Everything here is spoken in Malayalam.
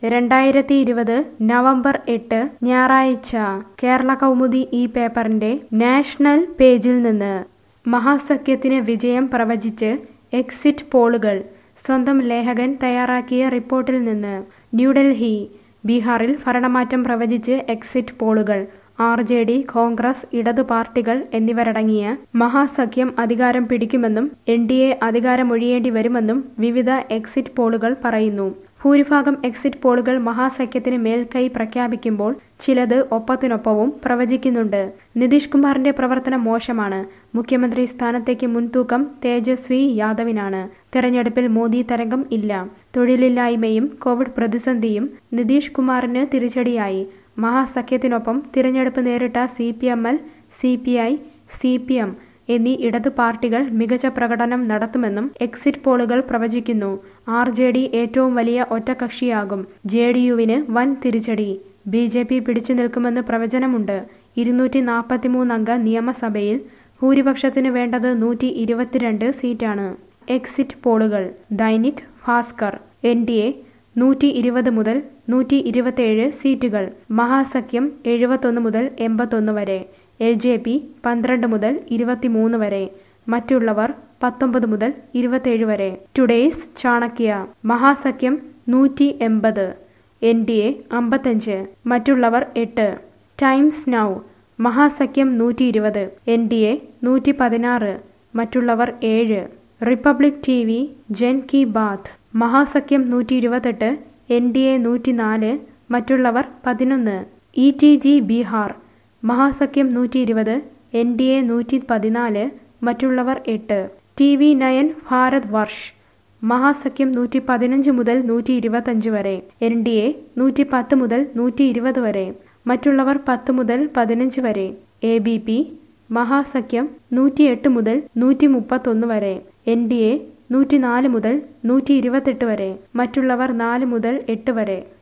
രണ്ടായിരത്തി ഇരുപത് നവംബർ എട്ട് ഞായറാഴ്ച കേരള കൗമുദി ഈ പേപ്പറിന്റെ നാഷണൽ പേജിൽ നിന്ന് മഹാസഖ്യത്തിന് വിജയം പ്രവചിച്ച് എക്സിറ്റ് പോളുകൾ സ്വന്തം ലേഖകൻ തയ്യാറാക്കിയ റിപ്പോർട്ടിൽ നിന്ന് ന്യൂഡൽഹി ബീഹാറിൽ ഭരണമാറ്റം പ്രവചിച്ച് എക്സിറ്റ് പോളുകൾ ആർ ജെ ഡി കോൺഗ്രസ് ഇടതു പാർട്ടികൾ എന്നിവരടങ്ങിയ മഹാസഖ്യം അധികാരം പിടിക്കുമെന്നും എൻ ഡി എ അധികാരമൊഴിയേണ്ടി വരുമെന്നും വിവിധ എക്സിറ്റ് പോളുകൾ പറയുന്നു ഭൂരിഭാഗം എക്സിറ്റ് പോളുകൾ മഹാസഖ്യത്തിന് മേൽക്കൈ പ്രഖ്യാപിക്കുമ്പോൾ ചിലത് ഒപ്പത്തിനൊപ്പവും പ്രവചിക്കുന്നുണ്ട് നിതീഷ് കുമാറിന്റെ പ്രവർത്തനം മോശമാണ് മുഖ്യമന്ത്രി സ്ഥാനത്തേക്ക് മുൻതൂക്കം തേജസ്വി യാദവിനാണ് തെരഞ്ഞെടുപ്പിൽ മോദി തരംഗം ഇല്ല തൊഴിലില്ലായ്മയും കോവിഡ് പ്രതിസന്ധിയും നിതീഷ് കുമാറിന് തിരിച്ചടിയായി മഹാസഖ്യത്തിനൊപ്പം തിരഞ്ഞെടുപ്പ് നേരിട്ട C P M L C P I C P M എന്നീ ഇടതു പാർട്ടികൾ മികച്ച പ്രകടനം നടത്തുമെന്നും എക്സിറ്റ് പോളുകൾ പ്രവചിക്കുന്നു ആർ ജെ ഡി ഏറ്റവും വലിയ ഒറ്റകക്ഷിയാകും ജെ ഡി യുവിന് വൻ തിരിച്ചടി ബി ജെ പി പിടിച്ചു നിൽക്കുമെന്ന് പ്രവചനമുണ്ട് ഇരുന്നൂറ്റി നാൽപ്പത്തിമൂന്നംഗ നിയമസഭയിൽ ഭൂരിപക്ഷത്തിന് വേണ്ടത് നൂറ്റി ഇരുപത്തിരണ്ട് സീറ്റാണ് എക്സിറ്റ് പോളുകൾ Dainik Bhaskar N D A നൂറ്റി ഇരുപത് മുതൽ നൂറ്റി ഇരുപത്തേഴ് സീറ്റുകൾ മഹാസഖ്യം എഴുപത്തൊന്ന് മുതൽ എൺപത്തൊന്ന് വരെ എൽ ജെ പി പന്ത്രണ്ട് മുതൽ ഇരുപത്തിമൂന്ന് വരെ മറ്റുള്ളവർ പത്തൊമ്പത് മുതൽ ഇരുപത്തേഴ് വരെ ടുഡേയ്സ് ചാണക്യ മഹാസഖ്യം നൂറ്റി എൺപത് എൻ ഡി എ അമ്പത്തഞ്ച് മറ്റുള്ളവർ എട്ട് ടൈംസ് നൗ മഹാസഖ്യം നൂറ്റി ഇരുപത് എൻ ഡി എ നൂറ്റി പതിനാറ് മറ്റുള്ളവർ ഏഴ് Republic T V Jan Ki Baat മഹാസഖ്യം നൂറ്റി ഇരുപത്തെട്ട് എൻ ഡി എ നൂറ്റി നാല് മറ്റുള്ളവർ പതിനൊന്ന് ഇ ടി ജി ബീഹാർ മഹാസഖ്യം നൂറ്റി ഇരുപത് എൻ ഡി എ നൂറ്റി പതിനാല് മറ്റുള്ളവർ എട്ട് T V nine Bharat Varsh മഹാസഖ്യം നൂറ്റി പതിനഞ്ച് മുതൽ നൂറ്റി ഇരുപത്തഞ്ച് വരെ എൻ ഡി എ നൂറ്റി പത്ത് മുതൽ നൂറ്റി ഇരുപത് വരെ മറ്റുള്ളവർ പത്ത് മുതൽ പതിനഞ്ച് വരെ എ ബി പി മഹാസഖ്യം നൂറ്റിയെട്ട് മുതൽ നൂറ്റി മുപ്പത്തൊന്ന് വരെ എൻ ഡി എ നൂറ്റി നാല് മുതൽ നൂറ്റി ഇരുപത്തെട്ട് വരെ മറ്റുള്ളവർ നാല് മുതൽ എട്ട് വരെ